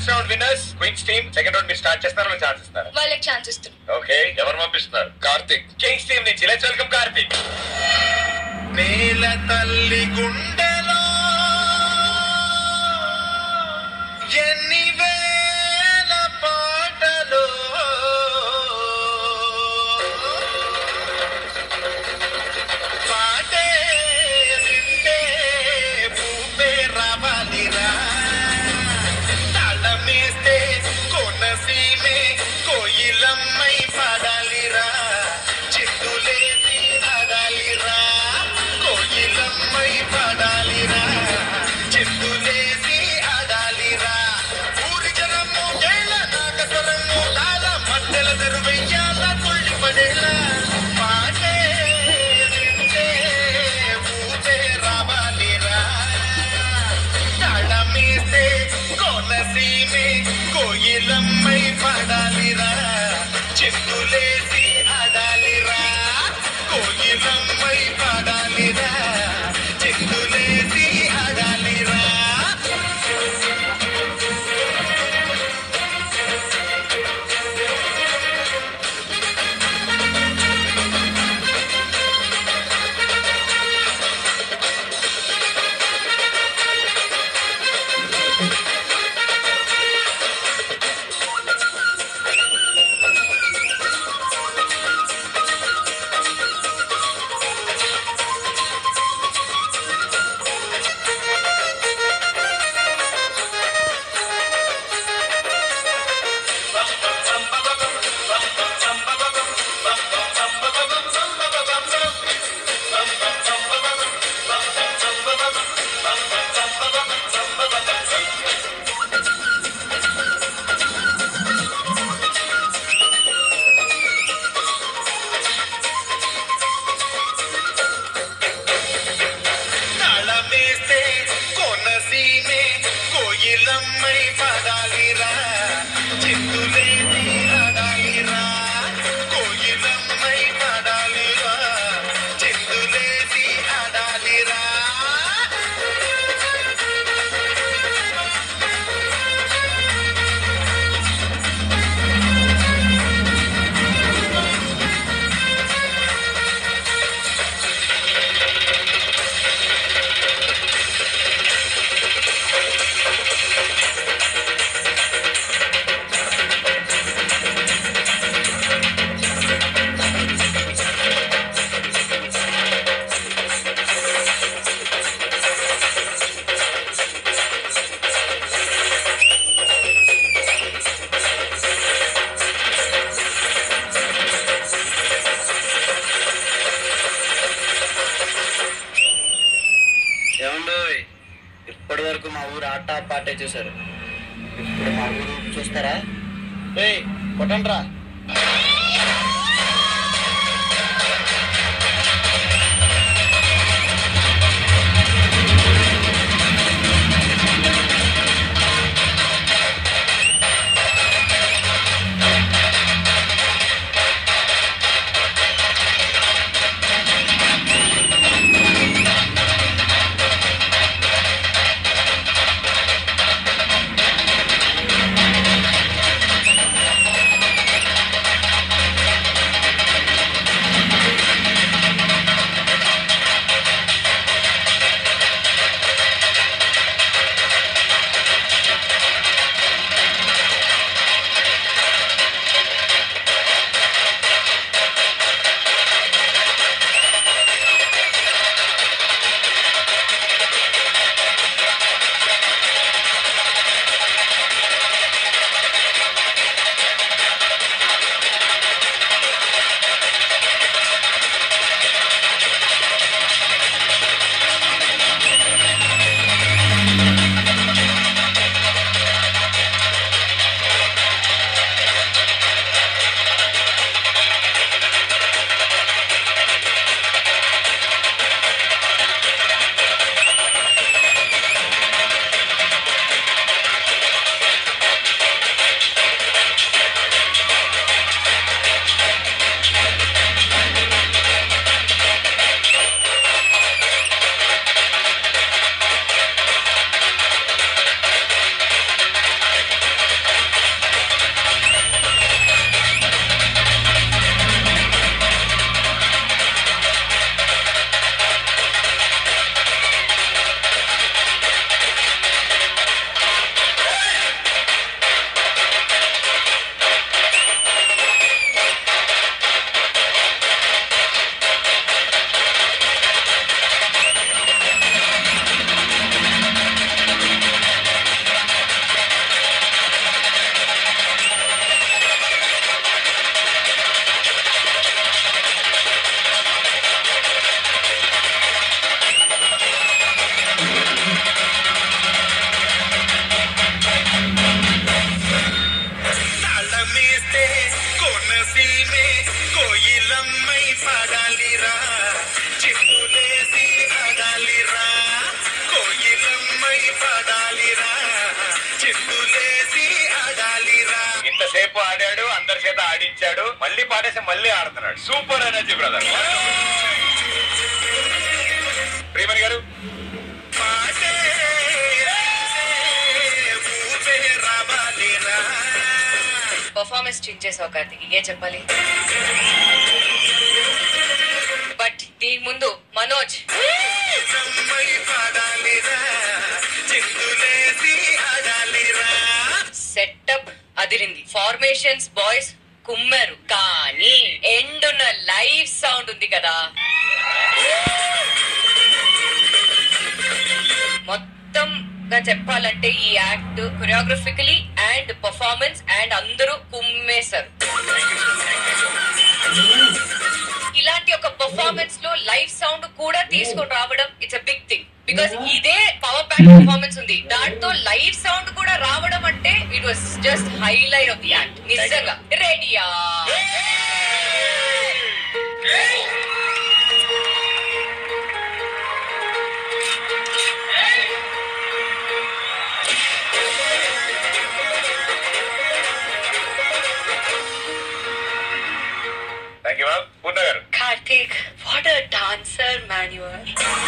First round winners queens team second round మీరు start చేస్తారా chance ఇస్తారా వాళ్ళకి ఛాన్స్ ఇస్తున్నాం ఓకే ఎవరు పంపిస్తున్నారు కార్తిక్ కింగ్స్ టీమ్ నుంచి లెట్స్ వెల్కమ్ కార్తిక్ నేల తల్లి గుండెలో ఎన్ని వేల పాటలో పాటే వింటే పూపే రావాలిరా తాళమేస్తే కొనసీమే కోయిలమ్మై పాడాలిరా చిందులేసి ఆడాలిరా కోయిలమ్మై పాడాలిరా చిందులేసి ఆడాలిరా ఊరి జనము కేళ నాగస్వరము తాళ మధ్యల తెరువెయ్యాల తుళ్ళి పడేలా పాటే వింటే ఊపే రావాలిరా తాళమేస్తే కోనసీమే కోయిలమ్మై పాడాలిరా చిందులేసి ఆడాలిరా కోయిలమ్మై పాడాలిరా చిందులేసి ఆడాలిరా తాళమేస్తే కొనసీమే కోయిలమ్మై పాడాలిరా చిందులేసి ఆడాలిరా కోయిలమ్మై పాడాలిరా చిందులేసి ఆడాలిరా ఏమండో ఇప్పటి వరకు మా ఊరు ఆట పాటే చూశారు ఇప్పుడు మా ఊరు చూస్తారా ఏయ్ కొట్టండ్రా తాళమేస్తే పడాలిరా చిందులేసి ఆడాలిరా ఇంతసేపు ఆడాడు అందరి చేత ఆడించాడు మళ్ళీ పాడేసి మళ్ళీ ఆడుతున్నాడు సూపర్ ఎనర్జీ బ్రదర్ ప్రియమణి గారు పాటే ఊపే రావాలిరా పర్ఫార్మెన్స్ చేంజ్ చేసావు కార్తిక్ ఇంకేం చెప్పాలి బట్ దీని ముందు మనోజ్ అమ్మాయి పడాలిరా చిందులేసి ఆడాలిరా సెటప్ అదిరింది ఫార్మేషన్స్ బాయ్స్ కుమ్మారు కానీ ఎండ్ ఉన్న లైవ్ సౌండ్ ఉంది కదా మొత్తం గా చెప్పాలంటే ఈ act choreographically and performance and అందరూ కుమ్మేశారు ఇలాంటి ఒక పర్ఫార్మెన్స్ లో లైవ్ సౌండ్ కూడా తీసుకొని రావడం it's a big thing because ఇదే పవర్ ప్యాక్ పర్ఫార్మెన్స్ ఉంది దాంతో లైవ్ సౌండ్ కూడా రావడం అంటే it was just highlight of the act నిజంగా రెడీయా thank you ma'am Poorna garu Karthik what a dancer manoeuvre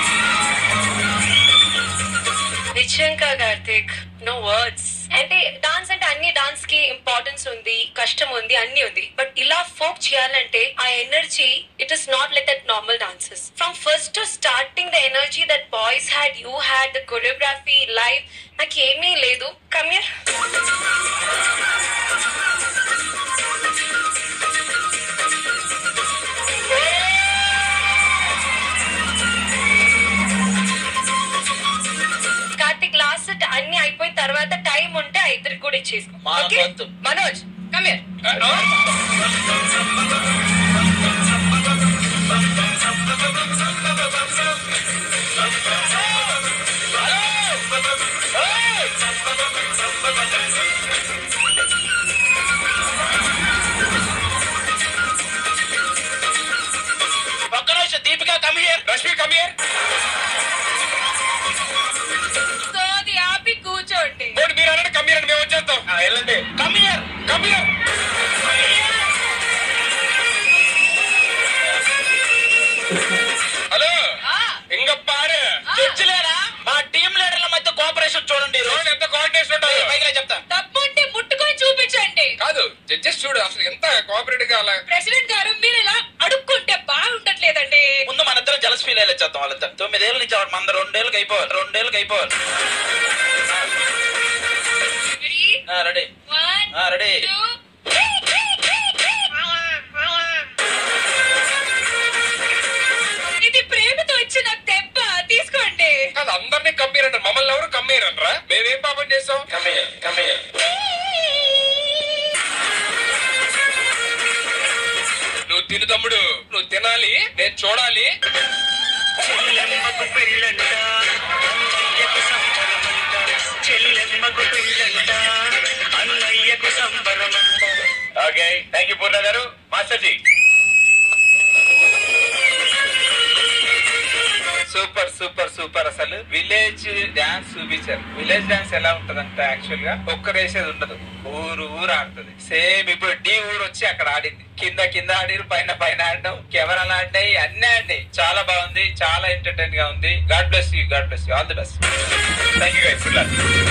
నిజంగా కార్తీక్ నో వర్డ్స్ అంటే డాన్స్ అంటే అన్ని డాన్స్ కి ఇంపార్టెన్స్ ఉంది కష్టం ఉంది అన్ని ఉంది బట్ ఇలా ఫోక్ చేయాలంటే ఆ energy it is not like that normal dances from first to starting the energy that boys had you had the choreography live నాకు ఏమీ లేదు కమ్యర్ కార్తిక్ లాస్ట్ అన్ని అయిపోయిన తర్వాత టైం ఉంటే ఆ ఇద్దరికి కూడా ఇచ్చేసుకో మాకు Okay? వద్దు. మనోజ్ కమ్యర్ ఒక్క నిమిషం Deepika come here Rashmi come here సోది ఆపి కూర్చోండి పోనీ మీరు అనండి కమ్ హియర్ మేము వచ్చేస్తాం ఆ, వెళ్ళండి come here come here hello ఇంక పాడు చర్చలేరా మా టీం లీడర్ల మధ్య కోఆపరేషన్ చూడండి ఈ రోజు. చూడండి ఎంత కోఆర్డినేషన్ ఉంటుంది ఏయ్, పైకి రా చెప్తా తప్పుంటే ముట్టుకొని చూపించండి కాదు జడ్జెస్ చూడు అసలు ఎంత కోఆపరేటివ్ గా అలా ప్రెసిడెంట్ గారు మీరు ఇలా అడుక్కుంటే బాగుండట్లేదండి ముందు మన ఇద్దరం జలస్ ఫీల్ అయ్యే చేద్దాం వాళ్ళిద్దరు తొమ్మిదేళ్ళ నుంచి ఆవిడ మన రెండేళ్ళకి అయిపోవాలి రెండేళ్ళకి అయిపోవాలి రెడీ One, రెడీ two. ఇది ప్రేమతో ఇచ్చిన దెబ్బ తీసుకోండి కాదు అందరినీ కమ్మీర్ అంటారు మమ్మల్ని ఎవరు కమ్మీర్ అంటారా మేమేం పాపం చేస్తాం నువ్వు తిను తమ్ముడు నువ్వు తినాలి నేను చూడాలి చెల్లెమ్మకు పెళ్ళంట అన్నయ్యకు సంబరమంట చెల్లెమ్మకు పెళ్ళంట అన్నయ్యకు సంబరమంట okay thank you Poorna garu master ji super super super అసలు విలేజ్ డాన్స్ చూపించారు విలేజ్ డాన్స్ ఎలా ఉంటదంటే యాక్చువల్ గా ఒక్కరేసేది ఉండదు ఊరు ఊరు ఆడుతుంది సేమ్ ఇప్పుడు డి ఊరు వచ్చి అక్కడ ఆడింది కింద కింద ఆడిరు పైన పైన ఆడడం కెమెరాలు ఆడినాయి అన్ని ఆడినాయి చాలా బాగుంది చాలా ఎంటర్టైన్ గా ఉంది god bless you god bless you all the best thank you guys